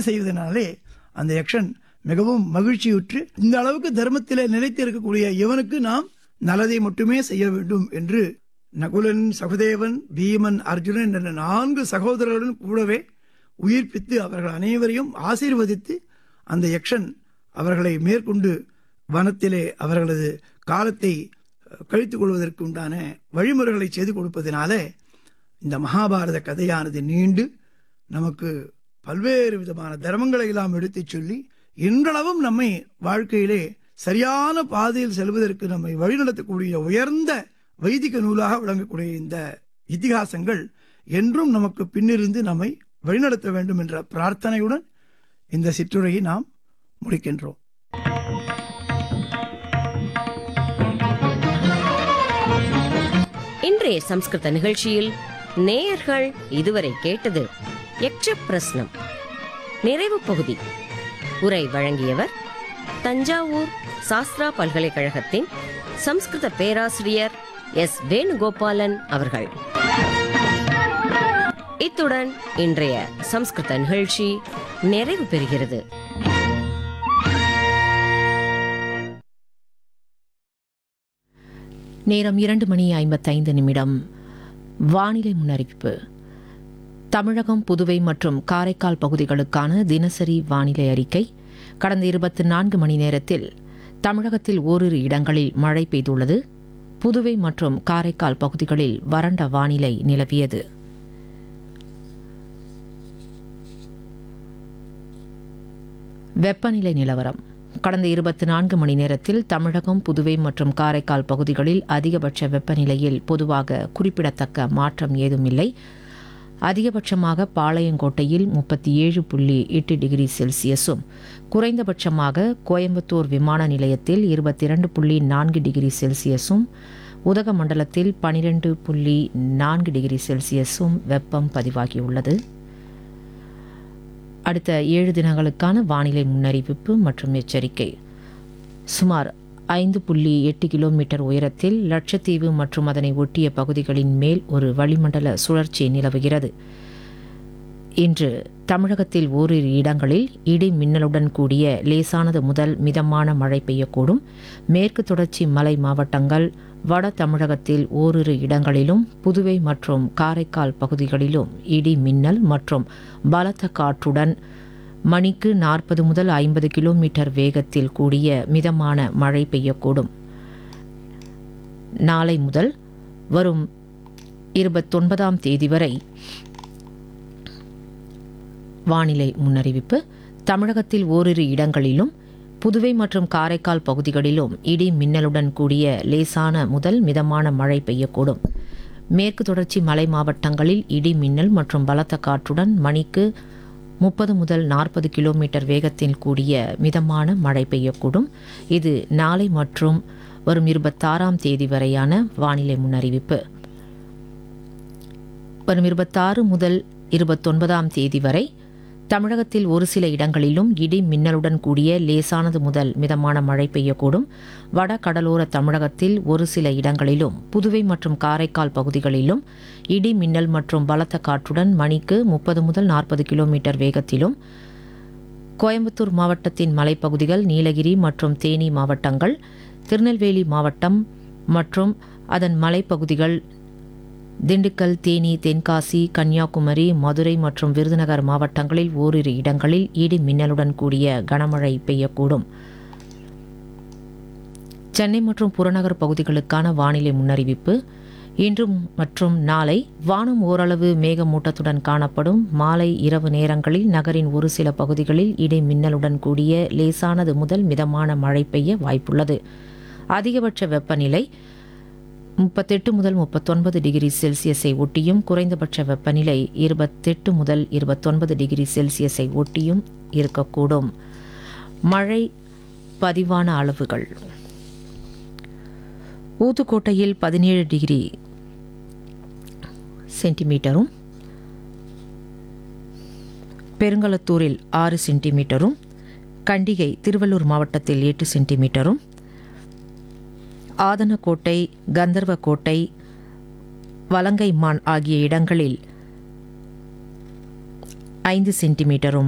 செய்வதனாலே அந்த யக்ஷன் மிகவும் மகிழ்ச்சியுற்று இந்த அளவுக்கு தர்மத்திலே நிலைத்து இருக்கக்கூடிய இவனுக்கு நாம் நல்லதை மட்டுமே செய்ய வேண்டும் என்று நகுலன் சகுதேவன் பீமன் அர்ஜுனன் என்ற நான்கு சகோதரர்களுடன் கூடவே உயிர்ப்பித்து அவர்கள் அனைவரையும் ஆசீர்வதித்து அந்த யக்ஷன் அவர்களை மேற்கொண்டு வனத்திலே அவர்களது காலத்தை அஹ், கழித்துக் கொள்வதற்கு உண்டான வழிமுறைகளை செய்து கொடுப்பதினாலே இந்த மகாபாரத கதையானது நீண்டு நமக்கு பல்வேறு விதமான தர்மங்களை எல்லாம் எடுத்துச் சொல்லி இன்றளவும் நம்மை வாழ்க்கையிலே சரியான பாதையில் செல்வதற்கு நம்மை வழிநடத்தக்கூடிய உயர்ந்த வைதிக நூலாக விளங்கக்கூடிய இந்த இதிகாசங்கள் என்றும் நமக்கு பின்னிருந்து நம்மை வழிநடத்த வேண்டும் என்ற பிரார்த்தனையுடன் இந்த சிற்றுரையை நாம் முடிக்கின்றோம் இன்றைய சம்ஸ்கிருத நிகழ்ச்சியில் நேயர்கள் இதுவரை கேட்டது யக்ஷ பிரஸ்னம் நிறைவு பகுதி உரை வழங்கியவர் தஞ்சாவூர் சாஸ்திரா பல்கலைக்கழகத்தின் சம்ஸ்கிருத பேராசிரியர் எஸ் வேணுகோபாலன் அவர்கள் இத்துடன் இன்றைய சம்ஸ்கிருத நிகழ்ச்சி நிறைவு பெறுகிறது நேரம் இரண்டு மணி ஐம்பத்தைந்து நிமிடம் வானிலை முன்னறிவிப்பு தமிழகம் புதுவை மற்றும் காரைக்கால் பகுதிகளுக்கான தினசரி வானிலை அறிக்கை கடந்த இருபத்தி நான்கு மணி நேரத்தில் தமிழகத்தில் ஓரிரு இடங்களில் மழை பெய்துள்ளது புதுவை மற்றும் காரைக்கால் பகுதிகளில் வறண்ட வானிலை நிலவியது வெப்பநிலை நிலவரம் கடந்த இருபத்தி நான்கு மணி நேரத்தில் தமிழகம் புதுவை மற்றும் காரைக்கால் பகுதிகளில் அதிகபட்ச வெப்பநிலையில் பொதுவாக குறிப்பிடத்தக்க மாற்றம் ஏதும் இல்லை அதிகபட்சமாக பாளையங்கோட்டையில் முப்பத்தி ஏழு புள்ளி எட்டு டிகிரி செல்சியஸும் குறைந்தபட்சமாக கோயம்புத்தூர் விமான நிலையத்தில் இருபத்தி இரண்டு புள்ளி நான்கு டிகிரி செல்சியஸும் உதகமண்டலத்தில் பனிரெண்டு புள்ளி நான்கு டிகிரி செல்சியஸும் வெப்பம் பதிவாகியுள்ளது அடுத்த ஏழு தினங்களுக்கான வானிலை முன்னறிவிப்பு மற்றும் எச்சரிக்கை சுமார் ஐந்து புள்ளி எட்டு கிலோமீட்டர் உயரத்தில் லட்சத்தீவு மற்றும் அதனை ஒட்டிய பகுதிகளின் மேல் ஒரு வளிமண்டல சுழற்சி நிலவுகிறது இன்று தமிழகத்தில் ஓரிரு இடங்களில் இடி மின்னலுடன் கூடிய லேசானது முதல் மிதமான மழை பெய்யக்கூடும் மேற்கு தொடர்ச்சி மலை மாவட்டங்கள் வட தமிழகத்தில் ஓரிரு இடங்களிலும் புதுவை மற்றும் காரைக்கால் பகுதிகளிலும் இடி மின்னல் மற்றும் பலத்த காற்றுடன் மணிக்கு நாற்பது முதல் ஐம்பது கிலோமீட்டர் வேகத்தில் கூடிய மிதமான மழை பெய்யக்கூடும் நாளை முதல் வரும் இருபத்தொன்பதாம் தேதி வரை வானிலை முன்னறிவிப்பு தமிழகத்தில் ஓரிரு இடங்களிலும் புதுவை மற்றும் காரைக்கால் பகுதிகளிலும் இடி மின்னலுடன் கூடிய லேசான முதல் மிதமான மழை பெய்யக்கூடும் மேற்கு தொடர்ச்சி மலை மாவட்டங்களில் இடி மின்னல் மற்றும் பலத்த காற்றுடன் மணிக்கு முப்பது முதல் நாற்பது கிலோமீட்டர் வேகத்தில் கூடிய மிதமான மழை பெய்யக்கூடும் இது நாளை மற்றும் வரும் இருபத்தாறாம் தேதி வரையான வானிலை முன்னறிவிப்பு வரும் இருபத்தாறு முதல் இருபத்தொன்பதாம் தேதி வரை தமிழகத்தில் ஒரு சில இடங்களிலும் இடி மின்னலுடன் கூடிய லேசானது முதல் மிதமான மழை பெய்யக்கூடும் வட கடலோர தமிழகத்தில் ஒரு சில இடங்களிலும் புதுவை மற்றும் காரைக்கால் பகுதிகளிலும் இடி மின்னல் மற்றும் பலத்த காற்றுடன் மணிக்கு முப்பது முதல் நாற்பது கிலோமீட்டர் வேகத்திலும் கோயம்புத்தூர் மாவட்டத்தின் மலைப்பகுதிகள் நீலகிரி மற்றும் தேனி மாவட்டங்கள் திருநெல்வேலி மாவட்டம் மற்றும் அதன் மலைப்பகுதிகள் திண்டுக்கல் தேனி தென்காசி கன்னியாகுமரி மதுரை மற்றும் விருதுநகர் மாவட்டங்களில் ஓரிரு இடங்களில் இடி மின்னலுடன் கூடிய கனமழை பெய்யக்கூடும் சென்னை மற்றும் புறநகர் பகுதிகளுக்கான வானிலை முன்னறிவிப்பு இன்று மற்றும் நாளை வானம் ஓரளவு மேகமூட்டத்துடன் காணப்படும் மாலை இரவு நேரங்களில் நகரின் ஒரு சில பகுதிகளில் இடி மின்னலுடன் கூடிய லேசானது முதல் மிதமான மழை பெய்ய வாய்ப்புள்ளது அதிகபட்ச வெப்பநிலை முப்பத்தெட்டு முதல் முப்பத்தொன்பது டிகிரி செல்சியஸை ஒட்டியும் குறைந்தபட்ச வெப்பநிலை இருபத்தெட்டு முதல் இருபத்தொன்பது டிகிரி செல்சியஸை ஒட்டியும் இருக்கக்கூடும் மழை பதிவான அளவுகள் ஊத்துக்கோட்டையில் பதினேழு டிகிரி சென்டிமீட்டரும் பெருங்களத்தூரில் ஆறு சென்டிமீட்டரும் கண்டிகை திருவள்ளூர் மாவட்டத்தில் எட்டு சென்டிமீட்டரும் ஆதனக்கோட்டை கந்தர்வக்கோட்டை வலங்கைமான் ஆகிய இடங்களில் ஐந்து சென்டிமீட்டரும்